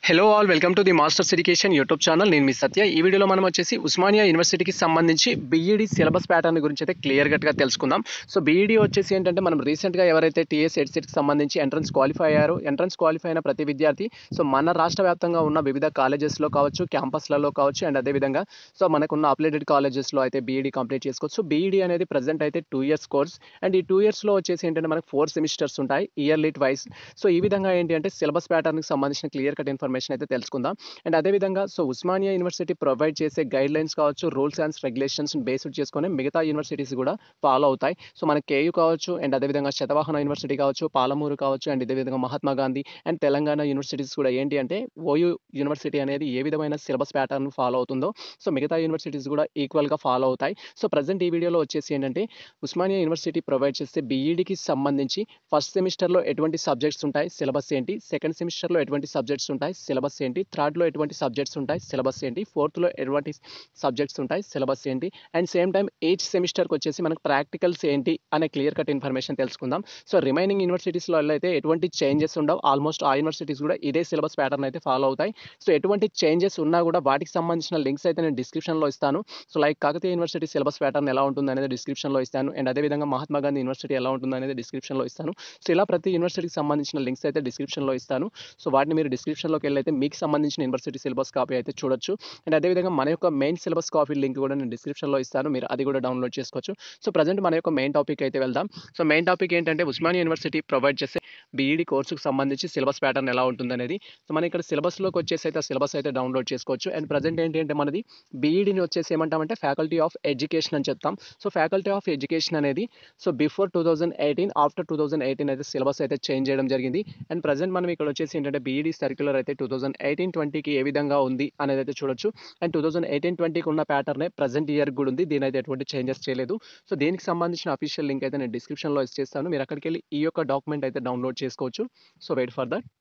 hello all welcome to the masters education YouTube channel నేను మీ సత్య ఈ వీడియోలో మనం వచ్చేసి ఉస్మానియా యూనివర్సిటీకి సంబంధించి బీఈడి సిలబస్ ప్యాటర్న్ గురించి అయితే క్లియర్ కట్గా తెలుసుకుందాం సో బీఈడి వచ్చేసి ఏంటంటే మనం రీసెంట్గా ఎవరైతే టీఎస్ ఎడ్సెట్కి సంబంధించి ఎంట్రన్స్ క్వాలిఫై అయ్యారో ఎంట్రన్స్ క్వాలిఫై అయిన ప్రతి విద్యార్థి సో మన రాష్ట్ర వ్యాప్తంగా ఉన్న వివిధ కాలేజెస్లో కావచ్చు క్యాంపస్లలో కావచ్చు అండ్ అదేవిధంగా సో మనకున్న అప్లేటెడ్ కాలేజెస్లో అయితే బీఈడి కంప్లీట్ చేసుకోవచ్చు బీఈడి అనేది ప్రజెంట్ అయితే టూ ఇయర్స్ కోర్స్ అండ్ ఈ టూ ఇయర్స్లో వచ్చేసి ఏంటంటే మనకు ఫోర్ సెమిస్టర్స్ ఉంటాయి ఇయర్లీ వైస్ సో ఈ విధంగా ఏంటి అంటే సిలబస్ ప్యాటర్న్కి సంబంధించిన క్లియర్ కట్ ఇన్ఫర్మేషన్ అయితే తెలుసుకుందాం అండ్ అదేవిధంగా సో ఉస్మానియా యూనివర్సిటీ ప్రొవైడ్ చేసే గైడ్ లైన్స్ కావచ్చు రూల్స్ అండ్ రెగ్యులేషన్స్ బేస్డ్ చేసుకొని మిగతా యూనివర్సిటీస్ కూడా ఫాలో అవుతాయి సో మన కేయూ కావచ్చు అండ్ అదేవిధంగా శతవాహన యూనివర్సిటీ కావచ్చు పాలమూరు కావచ్చు అండ్ అదేవిధంగా మహాత్మా గాంధీ అండ్ తెలంగాణ యూనివర్సిటీస్ కూడా ఏంటి అంటే ఓయూ యూనివర్సిటీ అనేది ఏ విధమైన సిలబస్ ప్యాటర్న్ ఫాలో అవుతుందో సో మిగతా యూనివర్సిటీస్ కూడా ఈక్వల్గా ఫాలో అవుతాయి సో ప్రజెంట్ ఈ వీడియోలో వచ్చేసి ఏంటంటే ఉస్మానియా యూనివర్సిటీ ప్రొవైడ్ చేసే బీఈడికి సంబంధించి ఫస్ట్ సెమిస్టర్లో ఎటువంటి సబ్జెక్ట్స్ ఉంటాయి సిలబస్ ఏంటి సెకండ్ సెమిస్టర్లో ఎటువంటి సబ్జెక్ట్స్ ఉంటాయి సిలబస్ ఏంటి థర్డ్లో ఎటువంటి సబ్జెక్ట్స్ ఉంటాయి సిలబస్ ఏంటి ఫోర్త్లో ఎటువంటి సబ్జెక్ట్స్ ఉంటాయి సిలబస్ ఏంటి అండ్ సేమ్ టైం ఈచ్ సెమిస్టర్కి వచ్చేసి మనకు ప్రాక్టికల్స్ ఏంటి అనే క్లియర్ కట్ ఇన్ఫర్మేషన్ తెలుసుకుందాం సో రిమైనింగ్ యూనివర్సిటీస్లో అయితే ఎటువంటి చేంజెస్ ఉండవు ఆల్మోస్ట్ ఆ యూనివర్సిటీస్ కూడా ఇదే సిలబస్ ప్యాటర్న్ అయితే ఫాలో అవుతాయి సో ఎటువంటి చేంజెస్ ఉన్నా కూడా వాటికి సంబంధించిన లింక్స్ అయితే నేను డిస్క్రిప్షన్లో ఇస్తాను so like Kakatiya university syllabus pattern ఎలా ఉంటుంది అనేది డిస్క్రిప్షన్లో ఇస్తాను అండ్ అదేవిధంగా మహాత్మా గాంధీ యూనివర్సిటీ ఎలా ఉంటుంది అనేది డిస్క్రిప్షన్లో ఇస్తాను సో ఇలా ప్రతి యూనివర్సిటీకి సంబంధించిన లింక్స్ అయితే డిస్క్రిప్షన్లో ఇస్తాను సో వాటిని మీరు డిస్క్రిప్షన్లోకి వెళ్ళి అయితే మీకు సంబంధించిన యూనివర్సిటీ సిలబస్ కాపీ అయితే చూడొచ్చు అండ్ అదేవిధంగా మన యొక్క మెయిన్ సిలబస్ కాపీ లింక్ కూడా నేను డిస్క్రిప్షన్లో ఇస్తాను మీరు అది కూడా డౌన్లోడ్ చేసుకోవచ్చు సో ప్రజెంట్ మన యొక్క మెయిన్ టాపిక్ అయితే వెళ్దాం సో మెయిన్ టాపిక్ ఏంటంటే ఉస్మానియా యూనివర్సిటీ ప్రొవైడ్ చేసే బీఈడి కోర్సుకు సంబంధించి సిలబస్ ప్యాటర్న్ ఎలా ఉంటుంది అనేది సో మన ఇక్కడ సిలబస్లోకి వచ్చేసి అయితే సిలబస్ అయితే డౌన్లోడ్ చేసుకోవచ్చు అండ్ ప్రజెంట్ ఏంటి అంటే మనది బీఈడిని వచ్చేసి ఏమంటామంటే ఫ్యాకల్టీ ఆఫ్ ఎడ్యుకేషన్ అని చెప్తాం సో ఫ్యాకల్టీ ఆఫ్ ఎడ్యుకేషన్ అనేది so before two thousand eighteen after two thousand eighteen అయితే సిలబస్ అయితే చేంజ్ చేయడం జరిగింది అండ్ ప్రజెంట్ మనం ఇక్కడ వచ్చేసి ఏంటంటే బీఈడి సర్క్యులర్ అయితే టూ థౌజండ్ ఎయిటీన్ ట్వంటీకి ఏ విధంగా ఉంది అనేది అయితే చూడొచ్చు అండ్ టూ థౌజండ్ ఎయిటీన్ ట్వంటీకి ఉన్న ప్యాటర్నే ప్రజెంట్ ఇయర్ కూడా ఉంది దీని అయితే ఎటువంటి చేంజెస్ చేయలేదు సో దీనికి సంబంధించిన అఫీషియల్ లింక్ అయితే నేను డిస్క్రిప్షన్లో ఇచ్చేస్తాను మీరు అక్కడికి వెళ్ళి ఈ యొక్క డాక్యుమెంట్ అయితే డౌన్లోడ్ చేసుకోవచ్చు so wait for that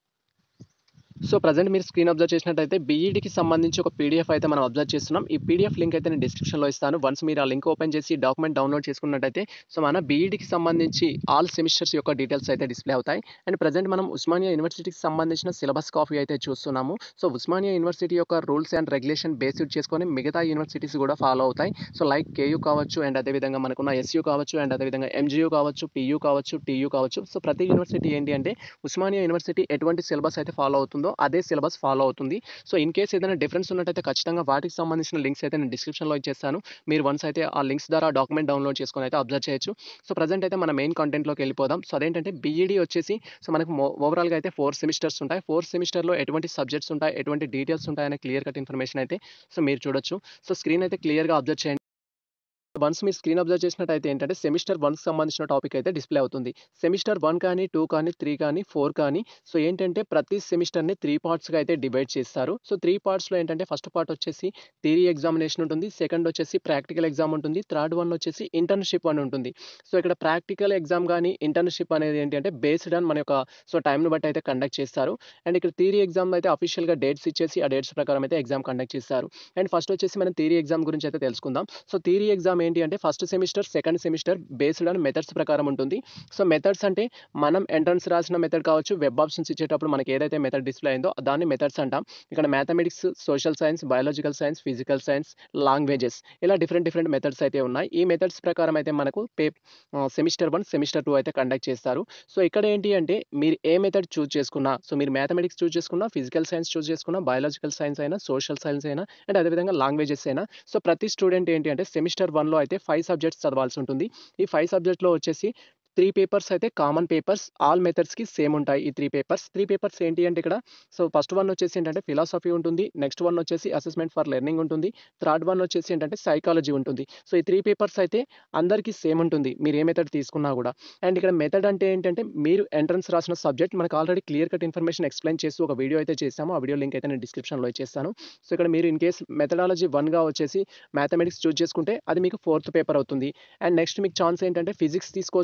so present మీరు స్క్రీన్ అబ్జర్వ్ చేసినట్టయితే బీఈడికి సంబంధించి ఒక పీడిఎఫ్ అయితే మనం అబ్జర్వ్ చేస్తున్నాం ఈ పీడిఎఫ్ లింక్ అయితే నేను డిస్క్రిప్షన్లో ఇస్తాను వన్స్ మీరు ఆ లింక్ ఓపెన్ చేసి డాక్యుమెంట్ డౌన్లోడ్ చేసుకున్నట్టయితే సో మన బీఈడికి సంబంధించి ఆల్ సెమిస్టర్స్ యొక్క డీటెయిల్స్ అయితే డిస్ప్లే అవుతాయి అండ్ ప్రజెంట్ మనం ఉస్మానియా యూనివర్సిటీకి సంబంధించిన సిలబస్ కాపీ అయితే చూస్తున్నాము సో ఉస్మానియా యూనివర్సిటీ యొక్క రూల్స్ అండ్ రెగ్యులేషన్ బేస్డ్ చేసుకొని మిగతా యూనివర్సిటీస్ కూడా ఫాలో అవుతాయి సో లైక్ కేయూ కావచ్చు అండ్ అదేవిధంగా మనకున్న ఎస్యూ కావచ్చు అండ్ అదేవిధంగా ఎంజియూ కావచ్చు పియూ కావచ్చు టీయూ కావచ్చు సో ప్రతి యూనివర్సిటీ ఏంటి అంటే ఉస్మానియా యూనివర్సిటీ ఎటువంటి సిలబస్ అయితే ఫాలో అవుతుందో అదే సిలబస్ ఫాలో అవుతుంది సో ఇన్ కేస్ ఏదైనా డిఫరెన్స్ ఉన్నట్టయితే ఖచ్చితంగా వాటికి సంబంధించిన లింక్స్ అయితే నేను డిస్క్రిప్షన్లో ఇచ్చేస్తాను మీరు వన్స్ అయితే ఆ లింక్స్ ద్వారా డాక్యుమెంట్ డౌన్లోడ్ చేసుకొని అయితే అబ్జర్వ్ చేయొచ్చు సో ప్రజెంట్ అయితే మన మెయిన్ కంటెంట్లోకి వెళ్ళిపోదాం సో అదేంటంటే బీఈడి వచ్చేసి సో మనకు ఓవరాల్గా అయితే ఫోర్ సెమిస్టర్స్ ఉంటాయి ఫోర్ సెమిస్టర్లో ఎటువంటి సబ్జెక్ట్స్ ఉంటాయి ఎటువంటి డీటెయిల్స్ ఉంటాయనే క్లియర్ కట్ ఇన్ఫర్మేషన్ అయితే సో మీరు చూడొచ్చు సో స్క్రీన్ అయితే క్లియర్గా అబ్జర్వ్ చేయండి వన్స్ మీరు స్క్రీన్ అబ్జర్వ్ చేసినట్టయితే ఏంటంటే సెమిస్టర్ వన్కి సంబంధించిన టాపిక్ అయితే డిస్ప్లే అవుతుంది సెమిస్టర్ వన్ కానీ టూ కానీ త్రీ కానీ ఫోర్ కానీ సో ఏంటంటే ప్రతి సెమిస్టర్ని త్రీ పార్ట్స్గా అయితే డివైడ్ చేస్తారు సో త్రీ పార్ట్స్లో ఏంటంటే ఫస్ట్ పార్ట్ వచ్చేసి థియరీ ఎగ్జామినేషన్ ఉంటుంది సెకండ్ వచ్చేసి ప్రాక్టికల్ ఎగ్జామ్ ఉంటుంది థర్డ్ వన్ వచ్చేసి ఇంటర్న్షిప్ అని ఉంటుంది సో ఇక్కడ ప్రాక్టికల్ ఎగ్జామ్ కానీ ఇంటర్న్షిప్ అనేది ఏంటి అంటే బేస్డ్ ఆన్ మన యొక్క సో టైంని బట్టి అయితే కండక్ట్ చేస్తారు అండ్ ఇక్కడ థియరీ ఎగ్జామ్ అయితే అఫీషియల్గా డేట్స్ ఇచ్చేసి ఆ డేట్స్ ప్రకారం అయితే ఎగ్జామ్ కండక్ట్ చేస్తారు అండ్ ఫస్ట్ వచ్చేసి మనం థియరీ ఎగ్జామ్ గురించి అయితే తెలుసుకుందాం సో థియరీ ఎగ్జామ్ ఏంటి అంటే first semester second semester based on methods ప్రకారం ఉంటుంది సో మెథడ్స్ అంటే మనం ఎంట్రన్స్ రాసిన మెథడ్ కావచ్చు వెబ్ ఆప్షన్స్ ఇచ్చేటప్పుడు మనకి ఏదైతే మెథడ్ డిస్ప్లే అయిందో దాన్ని మెథడ్స్ అంటాం ఇక్కడ mathematics social science biological science physical science languages ఇలా డిఫరెంట్ డిఫరెంట్ మెథడ్స్ అయితే ఉన్నాయి ఈ మెథడ్స్ ప్రకారం అయితే మనకు per semester one semester two అయితే కండక్ట్ చేస్తారు సో ఇక్కడ ఏంటి అంటే మీరు ఏ మెథడ్ చూస్ చేసుకున్నా సో మీరు మ్యాథమెటిక్స్ చూస్ చేసుకున్నా ఫిజికల్ సైన్స్ చూస్ చేసుకున్నా బయాలజికల్ సైన్స్ అయినా సోషల్ సైన్స్ అయినా అండ్ అదేవిధంగా లాంగ్వేజెస్ అయినా సో ప్రతి స్టూడెంట్ ఏంటి అంటే సెమిస్టర్ వన్లో అయితే ఫైవ్ సబ్జెక్ట్స్ చదవాల్సి ఉంటుంది ఈ ఫైవ్ సబ్జెక్ట్లో వచ్చేసి త్రీ పేపర్స్ అయితే కామన్ పేపర్స్ ఆల్ మెథడ్స్కి సేమ్ ఉంటాయి ఈ త్రీ పేపర్స్ త్రీ పేపర్స్ ఏంటి అంటే ఇక్కడ సో ఫస్ట్ వన్ వచ్చేసి ఏంటంటే ఫిలాసఫీ ఉంటుంది నెక్స్ట్ వన్ వచ్చేసి అసెస్మెంట్ ఫర్ లెర్నింగ్ ఉంటుంది థర్డ్ వన్ వచ్చేసి ఏంటంటే సైకాలజీ ఉంటుంది సో ఈ త్రీ పేపర్స్ అయితే అందరికీ సేమ్ ఉంటుంది మీరు ఏ మెథడ్ తీసుకున్నా కూడా అండ్ ఇక్కడ మెథడ్ అంటే ఏంటంటే మీరు ఎంట్రన్స్ రాసిన సబ్జెక్ట్ మనకు already clear cut information explain చేసి ఒక వీడియో అయితే చేసాము ఆ వీడియో లింక్ అయితే నేను డిస్క్రిప్షన్లో ఇచ్చేస్తాను సో ఇక్కడ మీరు ఇన్ కేస్ మెథడాలజీ వన్గా వచ్చేసి మ్యాథమెటిక్స్ చూస్ చేసుకుంటే అది మీకు ఫోర్త్ పేపర్ అవుతుంది అండ్ నెక్స్ట్ మీకు ఛాన్స్ ఏంటంటే ఫిజిక్స్ తీసుకోవచ్చు లేదా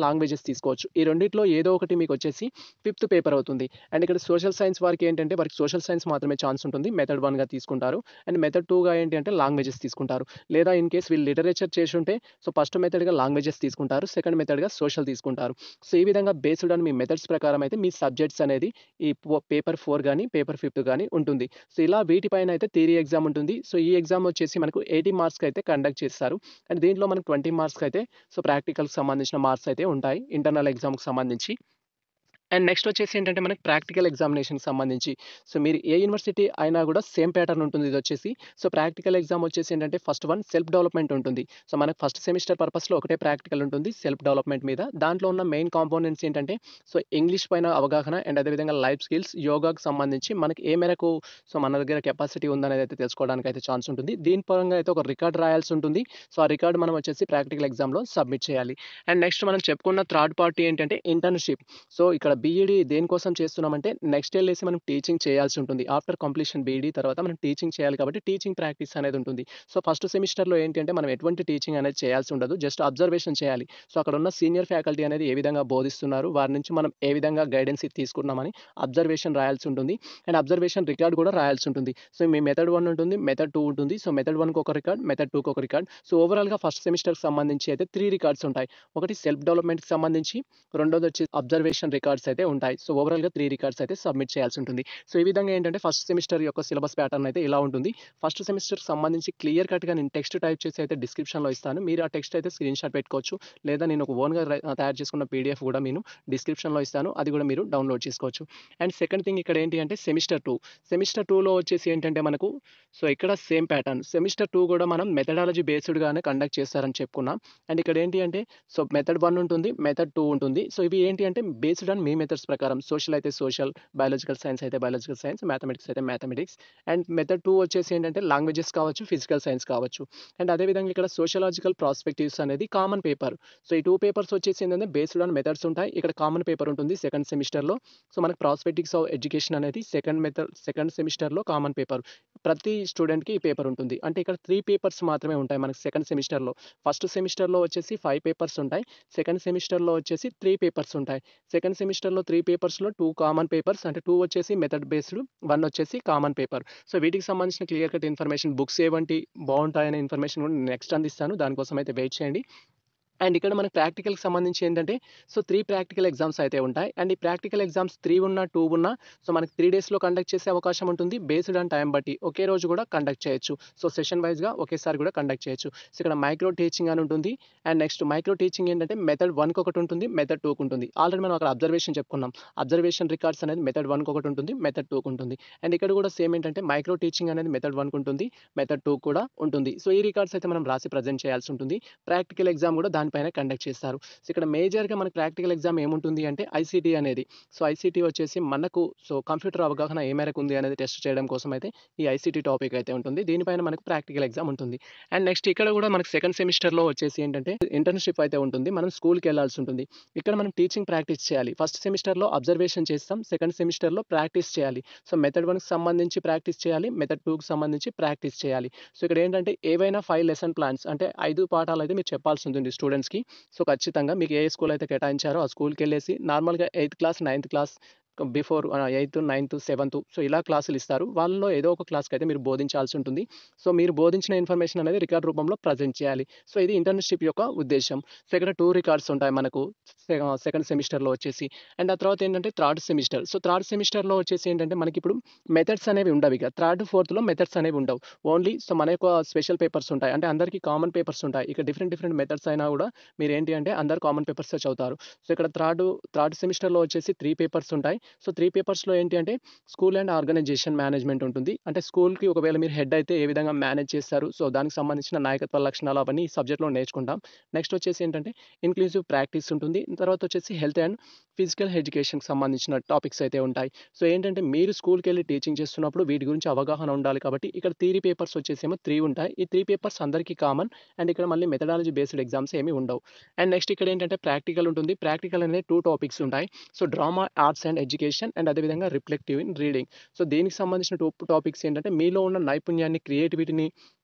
లాంగ్వేజెస్ తీసుకోవచ్చు ఈ రెండిట్లో ఏదో ఒకటి మీకు వచ్చేసి ఫిఫ్త్ పేపర్ అవుతుంది అండ్ ఇక్కడ సోషల్ సైన్స్ వారికి ఏంటంటే వారికి సోషల్ సైన్స్ మాత్రమే ఛాన్స్ ఉంటుంది మెథడ్ వన్గా తీసుకుంటారు అండ్ మెథడ్ టూగా ఏంటి అంటే లాంగ్వేజెస్ తీసుకుంటారు లేదా ఇన్ కేస్ వీళ్ళు లిటరేచర్ చేసి ఉంటే సో ఫస్ట్ మెథడ్గా లాంగ్వేజెస్ తీసుకుంటారు సెకండ్ మెథడ్గా సోషల్ తీసుకుంటారు సో ఈ విధంగా బేస్డ్ ఆన్ మీ మెథడ్స్ ప్రకారం అయితే మీ సబ్జెక్ట్స్ అనేది ఈ పేపర్ ఫోర్ కానీ పేపర్ ఫిఫ్త్ కానీ ఉంటుంది సో ఇలా వీటిపైన అయితే థియరీ ఎగ్జామ్ ఉంటుంది సో ఈ ఎగ్జామ్ వచ్చేసి మనకు ఎయిటీ మార్క్స్కి అయితే కండక్ట్ చేస్తారు అండ్ దీంట్లో మనకు ట్వంటీ మార్క్స్కి అయితే సో ప్రాక్టికల్కి సంబంధించిన మార్క్స్ అయితే ఉంటాయి ఇంటర్నల్ ఎగ్జామ్కి సంబంధించి అండ్ నెక్స్ట్ వచ్చేసి ఏంటంటే మనకి ప్రాక్టికల్ ఎగ్జామినేషన్కి సంబంధించి సో మీరు ఏ యూనివర్సిటీ అయినా కూడా సేమ్ ప్యాటర్న్ ఉంటుంది ఇది వచ్చేసి సో ప్రాక్టికల్ ఎగ్జామ్ వచ్చేసి ఏంటంటే ఫస్ట్ వన్ సెల్ఫ్ డెవలప్మెంట్ ఉంటుంది సో మనకు ఫస్ట్ సెమిస్టర్ పర్పస్లో ఒకటే ప్రాక్టికల్ ఉంటుంది సెల్ఫ్ డెవలప్మెంట్ మీద దాంట్లో ఉన్న మెయిన్ కాంపోనెంట్స్ ఏంటంటే సో ఇంగ్లీష్ పైన అవగాహన అండ్ అదేవిధంగా లైఫ్ స్కిల్స్ యోగాకు సంబంధించి మనకి ఏ మేరకు సో మన దగ్గర కెపాసిటీ ఉందనేది అయితే తెలుసుకోవడానికి అయితే ఛాన్స్ ఉంటుంది దీని పరంగా అయితే ఒక రికార్డ్ రాయాల్సి ఉంటుంది సో ఆ రికార్డ్ మనం వచ్చేసి ప్రాక్టికల్ ఎగ్జామ్లో సబ్మిట్ చేయాలి అండ్ నెక్స్ట్ మనం చెప్పుకున్న థర్డ్ పార్టీ ఏంటంటే ఇంటర్న్షిప్ సో ఇక్కడ బీఈడి దేనికోసం చేస్తున్నామంటే నెక్స్ట్ వెళ్ళేసి మనం టీచింగ్ చేయాల్సి ఉంటుంది ఆఫ్టర్ కంప్లీషన్ బీఈడి తర్వాత మనం టీచింగ్ చేయాలి కాబట్టి టీచింగ్ ప్రాక్టీస్ అనేది ఉంటుంది సో ఫస్ట్ సెమిస్టర్లో ఏంటి అంటే మనం ఎటువంటి టీచింగ్ అనేది చేయాల్సి ఉండదు జస్ట్ అబ్జర్వేషన్ చేయాలి సో అక్కడ ఉన్న సీనియర్ ఫ్యాకల్టీ అనేది ఏ విధంగా బోధిస్తున్నారు వారి నుంచి మనం ఏ విధంగా గైడెన్స్ తీసుకున్నామని అబ్జర్వేషన్ రాయాల్సి ఉంటుంది అండ్ అబ్జర్వేషన్ రికార్డ్ కూడా రాయాల్సి ఉంటుంది సో మీ మెథడ్ వన్ ఉంటుంది మెథడ్ టూ ఉంటుంది సో మెథడ్ వన్కి ఒక రికార్డ్ మెథడ్ టూకి ఒక రికార్డ్ సో ఓవరాల్గా ఫస్ట్ సెమిస్టర్కి సంబంధించి అయితే త్రీ రికార్డ్స్ ఉంటాయి ఒకటి సెల్ఫ్ డెవలప్మెంట్కి సంబంధించి రెండోది వచ్చి అబ్జర్వేషన్ రికార్డ్స్ అయితే ఉంటాయి సో ఓవరాల్గా త్రీ రికార్డ్స్ అయితే సబ్మిట్ చేయాల్సి ఉంటుంది సో ఈ విధంగా ఏంటంటే ఫస్ట్ సెమిస్టర్ యొక్క సిలబస్ ప్యాటర్న్ అయితే ఇలా ఉంటుంది ఫస్ట్ సెమిస్టర్ సంబంధించి క్లియర్ కట్గా నేను టెక్స్ట్ టైప్ చేసి అయితే డిస్క్రిప్షన్లో ఇస్తాను మీరు ఆ టెక్స్ట్ అయితే స్క్రీన్ షాట్ పెట్టుకోవచ్చు లేదా నేను ఒక ఓన్గా తయారు చేసుకున్న పీడిఎఫ్ కూడా నేను డిస్క్రిప్షన్లో ఇస్తాను అది కూడా మీరు డౌన్లోడ్ చేసుకోవచ్చు అండ్ సెకండ్ థింగ్ ఇక్కడ ఏంటి అంటే సెమిస్టర్ టూ సెమిస్టర్ టూలో వచ్చేసి ఏంటంటే మనకు సో ఇక్కడ సేమ్ ప్యాటర్న్ సెమిస్టర్ టూ కూడా మనం మెథడాలజీ బేస్డ్గానే కండక్ట్ చేస్తారని చెప్పుకున్నాం అండ్ ఇక్కడ ఏంటి అంటే సో మెథడ్ వన్ ఉంటుంది మెథడ్ టూ ఉంటుంది సో ఇవి ఏంటి అంటే బేస్డ్ ఆన్ మీ మెథడ్స్ ప్రకారం సోషల్ అయితే సోషల్ బయాలజికల్ సైన్స్ అయితే బయాలజికల్ సైన్స్ మ్యాథమెటిక్స్ అయితే మ్యాథమెటిక్స్ అండ్ మెథడ్ టూ వచ్చేసి ఏంటంటే లాంగ్వేజెస్ కావచ్చు ఫిజికల్ సైన్స్ కావచ్చు అండ్ అదేవిధంగా ఇక్కడ సోషలాజికల్ ప్రాస్పెక్టివ్స్ అనేది కామన్ పేపర్ సో ఈ టూ పేపర్స్ వచ్చేసి ఏంటంటే బేస్డ్ ఆన్ మెథడ్స్ ఉంటాయి ఇక్కడ కామన్ పేపర్ ఉంటుంది సెకండ్ సెమిస్టర్లో సో మనకు ప్రాస్పెక్టిక్స్ ఆఫ్ ఎడ్యుకేషన్ అనేది సెకండ్ మెథడ్ సెకండ్ సెమిస్టర్లో కామన్ పేపర్ ప్రతి స్టూడెంట్కి ఈ పేపర్ ఉంటుంది అంటే ఇక్కడ త్రీ పేపర్స్ మాత్రమే ఉంటాయి మనకి సెకండ్ సెమిస్టర్లో ఫస్ట్ సెమిస్టర్లో వచ్చేసి ఫైవ్ పేపర్స్ ఉంటాయి సెకండ్ సెమిస్టర్లో వచ్చేసి త్రీ పేపర్స్ ఉంటాయి సెకండ్ సెమిస్టర్లో త్రీ పేపర్స్లో టూ కామన్ పేపర్స్ అంటే టూ వచ్చేసి మెథడ్ బేస్డ్ వన్ వచ్చేసి కామన్ పేపర్ సో వీటికి సంబంధించిన క్లియర్ కట్ ఇన్ఫర్మేషన్ బుక్స్ ఏవంటి బాగుంటాయనే ఇన్ఫర్మేషన్ కూడా నెక్స్ట్ అందిస్తాను దానికోసం అయితే వెయిట్ చేయండి అండ్ ఇక్కడ మనకి ప్రాక్టికల్కి సంబంధించి ఏంటంటే సో త్రీ ప్రాక్టికల్ ఎగ్జామ్స్ అయితే ఉంటాయి అండ్ ఈ ప్రాక్టికల్ ఎగ్జామ్స్ త్రీ ఉన్నా టూ ఉన్నా సో మనకి త్రీ డేస్లో కండక్ట్ చేసే అవకాశం ఉంటుంది బేస్డ్ ఆన్ టైం బట్టి ఒకే రోజు కూడా కండక్ట్ చేయొచ్చు సో సెషన్ వైజ్గా ఒకేసారి కూడా కండక్ట్ చేయొచ్చు సో ఇక్కడ మైక్రో టీచింగ్ అని ఉంటుంది అండ్ నెక్స్ట్ మైక్రో టీచింగ్ ఏంటంటే మెథడ్ వన్కి ఒకటి ఉంటుంది మెథడ్ టూకి ఉంటుంది ఆల్రెడీ మనం అక్కడ అబ్జర్వేషన్ చెప్పుకున్నాం అబ్జర్వేషన్ రికార్డ్స్ అనేది మెథడ్ వన్కి ఒకటి ఉంటుంది మెథడ్ టూకి ఉంటుంది అండ్ ఇక్కడ కూడా సేమ్ ఏంటంటే మైక్రో టీచింగ్ అనేది మెథడ్ వన్కి ఉంటుంది మెథడ్ టూ కూడా ఉంటుంది సో ఈ రికార్డ్స్ అయితే మనం రాసి ప్రజెంట్ చేయాల్సి ఉంటుంది ప్రాక్టికల్ ఎగ్జామ్ కూడా దానిపైన కండక్ట్ చేస్తారు సో ఇక్కడ మేజర్గా మనకి ప్రాక్టికల్ ఎగ్జామ్ ఏముంటుంది అంటే ఐసీటీ అనేది సో ఐసీటీ వచ్చేసి మనకు సో కంప్యూటర్ అవగాహన ఏ మేరకు ఉంది అనేది టెస్ట్ చేయడం కోసం అయితే ఈ ఐసీటీ టాపిక్ అయితే ఉంటుంది దీనిపైన మనకు ప్రాక్టికల్ ఎగ్జామ్ ఉంటుంది అండ్ నెక్స్ట్ ఇక్కడ కూడా మనకి సెకండ్ సెమిస్టర్లో వచ్చేసి ఏంటంటే ఇంటర్న్షిప్ అయితే ఉంటుంది మనం స్కూల్కి వెళ్ళాల్సి ఉంటుంది ఇక్కడ మనం టీచింగ్ ప్రాక్టీస్ చేయాలి ఫస్ట్ సెమిస్టర్లో అబ్జర్వేషన్ చేస్తాం సెకండ్ సెమిస్టర్లో ప్రాక్టీస్ చేయాలి సో మెథడ్ వన్కి సంబంధించి ప్రాక్టీస్ చేయాలి మెథడ్ టూకి సంబంధించి ప్రాక్టీస్ చేయాలి సో ఇక్కడ ఏంటంటే ఏవైనా ఫైవ్ లెసన్ ప్లాన్స్ అంటే ఐదు పాఠాలు అయితే మీరు చెప్పాల్సి ఉంటుంది స్టూడెంట్స్కి సో ఖచ్చితంగా మీకు ఏ స్కూల్ అయితే కేటాయించారో ఆ స్కూల్కి వెళ్ళేసి నార్మల్గా eighth class ninth class before eighth ninth seventh so ఇలా క్లాసులు ఇస్తారు వాళ్ళలో ఏదో ఒక క్లాస్కి అయితే మీరు బోధించాల్సి ఉంటుంది సో మీరు బోధించిన ఇన్ఫర్మేషన్ అనేది రికార్డ్ రూపంలో ప్రజెంట్ చేయాలి సో ఇది ఇంటర్న్షిప్ యొక్క ఉద్దేశం సో ఇక్కడ టూ రికార్డ్స్ ఉంటాయి మనకు సెకండ్ సెమిస్టర్లో వచ్చేసి అండ్ ఆ తర్వాత ఏంటంటే థర్డ్ సెమిస్టర్ సో థర్డ్ సెమిస్టర్లో వచ్చేసి ఏంటంటే మనకి ఇప్పుడు మెథడ్స్ అనేవి ఉండవు ఇక థర్డ్ ఫోర్త్లో మెథడ్స్ అనేవి ఉండవు ఓన్లీ సో మన యొక్క స్పెషల్ పేపర్స్ ఉంటాయి అంటే అందరికీ కామన్ పేపర్స్ ఉంటాయి ఇక డిఫరెంట్ డిఫరెంట్ మెథడ్స్ అయినా కూడా మీరు ఏంటి అంటే అందరు కామన్ పేపర్స్ చదువుతారు సో ఇక్కడ థర్డ్ థర్డ్ సెమిస్టర్లో వచ్చేసి త్రీ పేపర్స్ ఉంటాయి సో త్రీ పేపర్స్లో ఏంటి అంటే స్కూల్ అండ్ ఆర్గనైజేషన్ మేనేజ్మెంట్ ఉంటుంది అంటే స్కూల్కి ఒకవేళ మీరు హెడ్ అయితే ఏ విధంగా మేనేజ్ చేస్తారు సో దానికి సంబంధించిన నాయకత్వ లక్షణాలు అవన్నీ ఈ సబ్జెక్ట్లో నేర్చుకుంటాం నెక్స్ట్ వచ్చేసి ఏంటంటే ఇన్క్లూజివ్ ప్రాక్టీస్ ఉంటుంది తర్వాత వచ్చేసి హెల్త్ అండ్ ఫిజికల్ ఎడ్యుకేషన్కి సంబంధించిన టాపిక్స్ అయితే ఉంటాయి సో ఏంటంటే మీరు స్కూల్కి వెళ్ళి టీచింగ్ చేస్తున్నప్పుడు వీటి గురించి అవగాహన ఉండాలి కాబట్టి ఇక్కడ థియరీ పేపర్స్ వచ్చేసేమో త్రీ ఉంటాయి ఈ త్రీ పేపర్స్ అందరికీ కామన్ అండ్ ఇక్కడ మళ్ళీ మెథడాలజీ బేస్డ్ ఎగ్జామ్స్ ఏమీ ఉండవు అండ్ నెక్స్ట్ ఇక్కడ ఏంటంటే ప్రాక్టికల్ ఉంటుంది ప్రాక్టికల్ అనేది టూ టాపిక్స్ ఉంటాయి so drama arts and education and అదేవిధంగా రిఫ్లెక్టివ్ ఇన్ రీడింగ్ సో దీనికి సంబంధించిన టూ టాపిక్స్ ఏంటంటే మీలో ఉన్న నైపుణ్యాన్ని క్రియేటివిటీని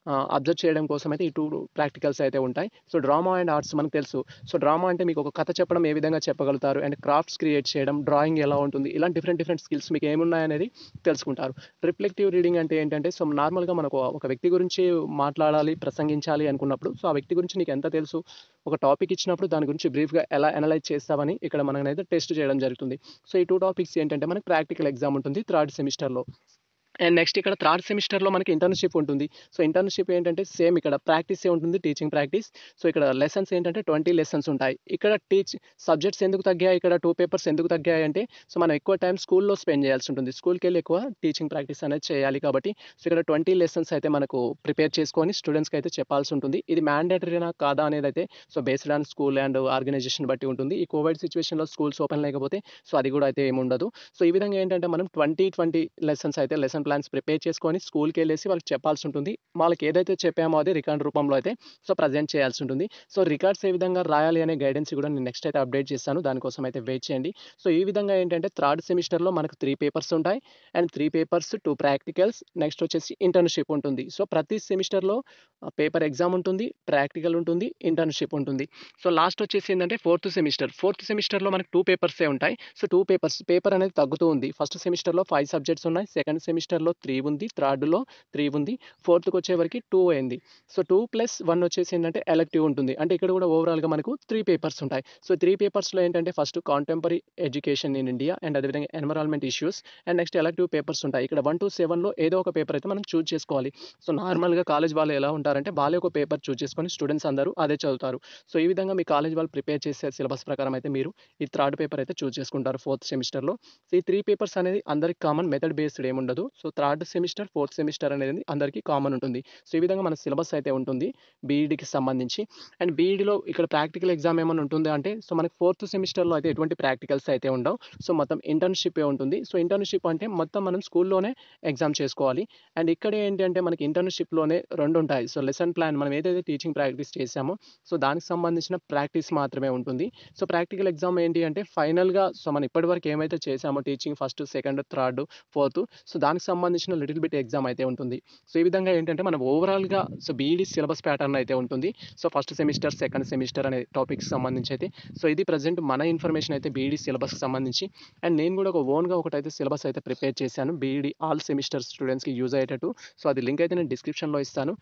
అబ్జర్వ్ చేయడం కోసం అయితే ఈ టూ ప్రాక్టికల్స్ అయితే ఉంటాయి సో డ్రామా అండ్ ఆర్ట్స్ మనకు తెలుసు సో డ్రామా అంటే మీకు ఒక కథ చెప్పడం ఏ విధంగా చెప్పగలుగుతారు అండ్ క్రాఫ్ట్స్ క్రియేట్ చేయడం డ్రాయింగ్ ఎలా ఉంటుంది ఇలాంటి డిఫరెంట్ డిఫరెంట్ స్కిల్స్ మీకు ఏమున్నాయనేది తెలుసుకుంటారు రిఫ్లెక్టివ్ రీడింగ్ అంటే ఏంటంటే సో నార్మల్గా మనకు ఒక వ్యక్తి గురించి మాట్లాడాలి ప్రసంగించాలి అనుకున్నప్పుడు సో ఆ వ్యక్తి గురించి నీకు ఎంత తెలుసు ఒక టాపిక్ ఇచ్చినప్పుడు దాని గురించి బ్రీఫ్గా ఎలా అనలైజ్ చేస్తామని ఇక్కడ మనమైతే టెస్ట్ చేయడం జరుగుతుంది సో ఈ టూ టాపిక్స్ ఏంటంటే మనకి ప్రాక్టికల్ ఎగ్జామ్ ఉంటుంది థర్డ్ సెమిస్టర్లో అండ్ నెక్స్ట్ ఇక్కడ థర్డ్ సెమిస్టర్లో మనకి ఇంటర్న్షిప్ ఉంటుంది సో ఇంటర్న్షిప్ ఏంటంటే సేమ్ ఇక్కడ ప్రాక్టీసే ఉంటుంది టీచింగ్ ప్రాక్టీస్ సో ఇక్కడ లెసన్స్ ఏంటంటే ట్వంటీ లెసన్స్ ఉంటాయి ఇక్కడ టీచ్ సబ్జెక్ట్స్ ఎందుకు తగ్గాయి ఇక్కడ టూ పేపర్స్ ఎందుకు తగ్గాయి అంటే సో మనం ఎక్కువ టైం స్కూల్లో స్పెండ్ చేయాల్సి ఉంటుంది స్కూల్కి వెళ్ళి ఎక్కువ టీచింగ్ ప్రాక్టీస్ అనేది చేయాలి కాబట్టి సో ఇక్కడ ట్వంటీ లెసన్స్ అయితే మనకు ప్రిపేర్ చేసుకొని స్టూడెంట్స్కి అయితే చెప్పాల్సి ఉంటుంది ఇది మ్యాండేటరీనా కాదా అనేది అయితే so based on school and organisation బట్టి ఉంటుంది ఈ కోవిడ్ సిచ్యువేషన్లో స్కూల్స్ ఓపెన్ లేకపోతే సో అది కూడా అయితే ఏమి ఉండదు సో ఈ విధంగా ఏంటంటే మనం ట్వంటీ ట్వంటీ లెసన్స్ అయితే లెసన్ ప్లాన్స్ ప్రిపేర్ చేసుకొని స్కూల్కి వెళ్ళేసి వాళ్ళకి చెప్పాల్సి ఉంటుంది వాళ్ళకి ఏదైతే చెప్పామో అది రికార్డ్ రూపంలో అయితే సో ప్రజెంట్ చేయాల్సి ఉంటుంది సో రికార్డ్స్ ఏ విధంగా రాయాలి అనే గైడెన్స్ కూడా నేను నెక్స్ట్ అయితే అప్డేట్ చేస్తాను దానికోసం అయితే వెయిట్ చేయండి సో ఈ విధంగా ఏంటంటే థర్డ్ సెమిస్టర్లో మనకు త్రీ పేపర్స్ ఉంటాయి and three papers two practicals next వచ్చేసి ఇంటర్న్షిప్ ఉంటుంది సో ప్రతి సెమిస్టర్లో పేపర్ ఎగ్జామ్ ఉంటుంది ప్రాక్టికల్ ఉంటుంది ఇంటర్న్షిప్ ఉంటుంది సో లాస్ట్ వచ్చేసి ఏంటంటే ఫోర్త్ సెమిస్టర్ ఫోర్త్ సెమిస్టర్లో మనకు టూ పేపర్సే ఉంటాయి సో టూ పేపర్స్ పేపర్ అనేది తగ్గుతూ ఉంది ఫస్ట్ సెమిస్టర్లో ఫైవ్ సబ్జెక్ట్స్ ఉన్నాయి సెకండ్ సెమిస్టర్లో త్రీ ఉంది థర్డ్లో త్రీ ఉంది ఫోర్త్కి వచ్చేవరకు టూ అయింది సో టూ ప్లస్ వన్ వచ్చేసి ఏంటంటే ఎలక్టివ్ ఉంటుంది అంటే ఇక్కడ కూడా ఓవరాల్గా మనకు త్రీ పేపర్స్ ఉంటాయి సో త్రీ పేపర్స్లో ఏంటంటే first contemporary education in India and అదేవిధంగా environment issues and next elective papers ఉంటాయి ఇక్కడ వన్ టు సెవెన్లో ఏదో ఒక పేపర్ అయితే మనం చూస్ చేసుకోవాలి సో నార్మల్గా కాలేజ్ వాళ్ళు ఎలా ఉంటారంటే వాళ్ళే ఒక పేపర్ చూస్ చేసుకొని స్టూడెంట్స్ అందరూ అదే చదువుతారు సో ఈ విధంగా మీ కాలేజ్ వాళ్ళు ప్రిపేర్ చేసే సిలబస్ ప్రకారం అయితే మీరు ఈ థర్డ్ పేపర్ అయితే చూస్ చేసుకుంటారు ఫోర్త్ సెమిస్టర్లో సో ఈ త్రీ పేపర్స్ అనేది అందరికి కామన్ మెథడ్ బేస్డ్ ఏముండదు so third semester fourth semester అనేది అందరికీ కామన్ ఉంటుంది సో ఈ విధంగా మన సిలబస్ అయితే ఉంటుంది బీఈడికి సంబంధించి అండ్ బీఈడిలో ఇక్కడ ప్రాక్టికల్ ఎగ్జామ్ ఏమైనా ఉంటుంది అంటే సో మనకి ఫోర్త్ సెమిస్టర్లో అయితే ఎటువంటి ప్రాక్టికల్స్ అయితే ఉండవు సో మొత్తం ఇంటర్న్షిప్ ఉంటుంది సో ఇంటర్న్షిప్ అంటే మొత్తం మనం స్కూల్లోనే ఎగ్జామ్ చేసుకోవాలి అండ్ ఇక్కడ ఏంటి అంటే మనకి ఇంటర్న్షిప్లోనే రెండు ఉంటాయి సో లెసన్ ప్లాన్ మనం ఏదైతే టీచింగ్ ప్రాక్టీస్ చేసామో సో దానికి సంబంధించిన ప్రాక్టీస్ మాత్రమే ఉంటుంది సో ప్రాక్టికల్ ఎగ్జామ్ ఏంటి అంటే ఫైనల్గా సో మనం ఇప్పటివరకు ఏమైతే చేసామో teaching first second third fourth so దానికి సంబంధించిన లిటిల్ బిట్ ఎగ్జామ్ అయితే ఉంటుంది సో ఈ విధంగా ఏంటంటే మనం ఓవరాల్గా సో బీఈడి సిలబస్ ప్యాటర్న్ అయితే ఉంటుంది so first semester second semester అనే టాపిక్స్ సంబంధించి అయితే సో ఇది ప్రజెంట్ మన ఇన్ఫర్మేషన్ అయితే బీఈడి సిలబస్కి సంబంధించి అండ్ నేను కూడా ఒక ఓన్గా ఒకటైతే సిలబస్ అయితే ప్రిపేర్ చేశాను బీఈడి ఆల్ సెమిస్టర్ స్టూడెంట్స్కి యూజ్ అయ్యేటట్టు సో అది లింక్ అయితే నేను డిస్క్రిప్షన్లో ఇస్తాను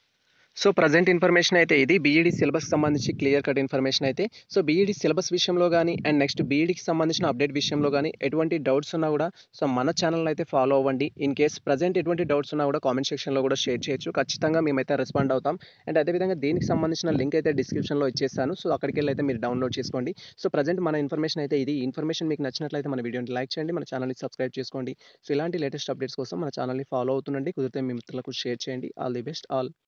సో ప్రజెంట్ ఇన్ఫర్మేషన్ అయితే ఇది బీఈడి సిలబస్ సంబంధించి క్లియర్ కట్ ఇన్ఫర్మేషన్ అయితే సో బీఈడి సిలబస్ విషయంలో కానీ అండ్ నెక్స్ట్ బీఈడికి సంబంధించిన అప్డేట్ విషయంలో కానీ ఎటువంటి డౌట్స్ ఉన్నా కూడా సో మన ఛానల్ అయితే ఫాలో అవ్వండి ఇన్ కేస్ ప్రజెంట్ ఎటువంటి డౌట్స్ ఉన్నా కూడా కామెంట్ సెక్షన్లో కూడా షేర్ చేయొచ్చు ఖచ్చితంగా మేమైతే రెస్పాండ్ అవుతాం అండ్ అదేవిధంగా దీనికి సంబంధించిన లింక్ అయితే డిస్క్రిప్షన్లో ఇచ్చేస్తాను సో అక్కడికి వెళ్ళి అయితే మీరు డౌన్లోడ్ చేసుకోండి సో ప్రజెంట్ మన ఇన్ఫర్మేషన్ అయితే ఇది ఇన్ఫర్మేషన్ మీకు నచ్చినట్లయితే మన వీడియోని లైక్ చేయండి మన ఛానల్ని సబ్స్క్రైబ్ చేసుకోండి సో ఇలాంటి లేటెస్ట్ అప్డేట్స్ కోసం మన ఛానల్ని ఫాలో అవుతుండండి కుదిరితే మీ మిత్రులకు షేర్ చేయండి ఆల్ ది బెస్ట్ ఆల్